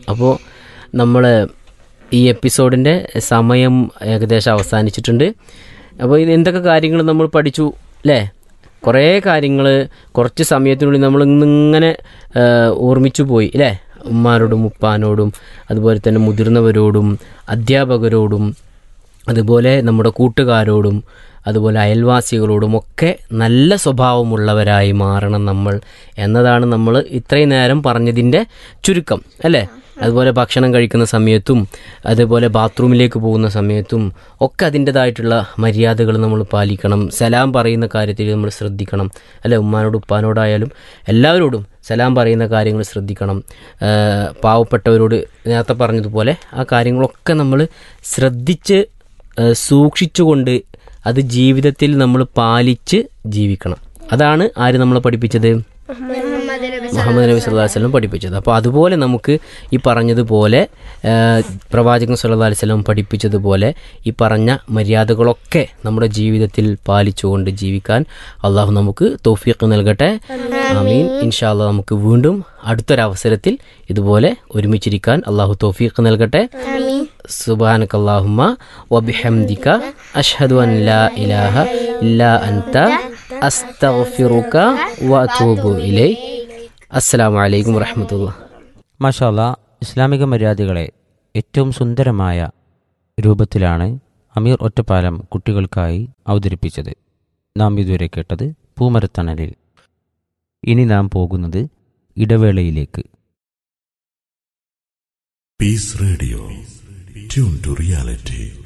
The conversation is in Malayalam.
അപ്പോൾ നമ്മൾ ഈ എപ്പിസോഡിൻ്റെ സമയം ഏകദേശം അവസാനിച്ചിട്ടുണ്ട് അപ്പോൾ ഇത് എന്തൊക്കെ കാര്യങ്ങൾ നമ്മൾ പഠിച്ചു അല്ലേ കുറേ കാര്യങ്ങൾ കുറച്ച് സമയത്തിനുള്ളിൽ നമ്മൾ ഇന്നിങ്ങനെ ഓർമ്മിച്ചു പോയി അല്ലേ ഉമ്മാരോടും ഉപ്പാനോടും അതുപോലെ തന്നെ മുതിർന്നവരോടും അധ്യാപകരോടും അതുപോലെ നമ്മുടെ കൂട്ടുകാരോടും അതുപോലെ അയൽവാസികളോടും ഒക്കെ നല്ല സ്വഭാവമുള്ളവരായി മാറണം നമ്മൾ എന്നതാണ് നമ്മൾ ഇത്രയും നേരം പറഞ്ഞതിൻ്റെ ചുരുക്കം അല്ലേ അതുപോലെ ഭക്ഷണം കഴിക്കുന്ന സമയത്തും അതുപോലെ ബാത്റൂമിലേക്ക് പോകുന്ന സമയത്തും ഒക്കെ അതിൻ്റെതായിട്ടുള്ള മര്യാദകൾ നമ്മൾ പാലിക്കണം സലാം പറയുന്ന കാര്യത്തിൽ നമ്മൾ ശ്രദ്ധിക്കണം അല്ലെ ഉമ്മാനോട് ഉപ്പാനോടായാലും എല്ലാവരോടും സലാം പറയുന്ന കാര്യങ്ങൾ ശ്രദ്ധിക്കണം ആ, പാവപ്പെട്ടവരോട് നേരത്തെ പറഞ്ഞതുപോലെ ആ കാര്യങ്ങളൊക്കെ നമ്മൾ ശ്രദ്ധിച്ച് ആ, സൂക്ഷിച്ചുകൊണ്ട് അത് ജീവിതത്തിൽ നമ്മൾ പാലിച്ച് ജീവിക്കണം അതാണ് ആര് നമ്മളെ പഠിപ്പിച്ചത് മുഹമ്മദ് നബി സല്ലല്ലാഹു അലൈഹി വസല്ലം പഠിപ്പിച്ചത് അപ്പോൾ അതുപോലെ നമുക്ക് ഈ പറഞ്ഞതുപോലെ ആ, പ്രവാചകൻ സല്ലല്ലാഹു അലൈഹി വസല്ലം പഠിപ്പിച്ചതുപോലെ ഈ പറഞ്ഞ മര്യാദകളൊക്കെ നമ്മുടെ ജീവിതത്തിൽ പാലിച്ചുകൊണ്ട് ജീവിക്കാൻ അള്ളാഹു നമുക്ക് തൗഫീഖ് നൽകട്ടെ ആമീൻ ഇൻഷാ അള്ളാഹ് നമുക്ക് വീണ്ടും അടുത്തൊരവസരത്തിൽ ഇതുപോലെ ഒരുമിച്ചിരിക്കാൻ അള്ളാഹു തൗഫീഖ് നൽകട്ടെ സുബാനക അല്ലാഹുമ്മ വബിഹംദിക അഷ്ഹദു അൻ ലാ ഇലാഹ ഇല്ലാ അൻത അസ്തഗ്ഫിറുക വഅതൂബു ഇലൈക് അസ്സലാമു അലൈക്കും വറഹ്മത്തുള്ളാഹി മാഷാല്ല ഇസ്ലാമിക മര്യാദകളെ ഏറ്റവും സുന്ദരമായ രൂപത്തിലാണ് അമീർ ഒറ്റപ്പാലം കുട്ടികൾക്കായി അവതരിപ്പിച്ചത് നാം ഇതുവരെ കേട്ടത് പൂമരത്തണലിൽ ഇനി നാം പോകുന്നത് ഇടവേളയിലേക്ക് Peace Radio. Tune to reality.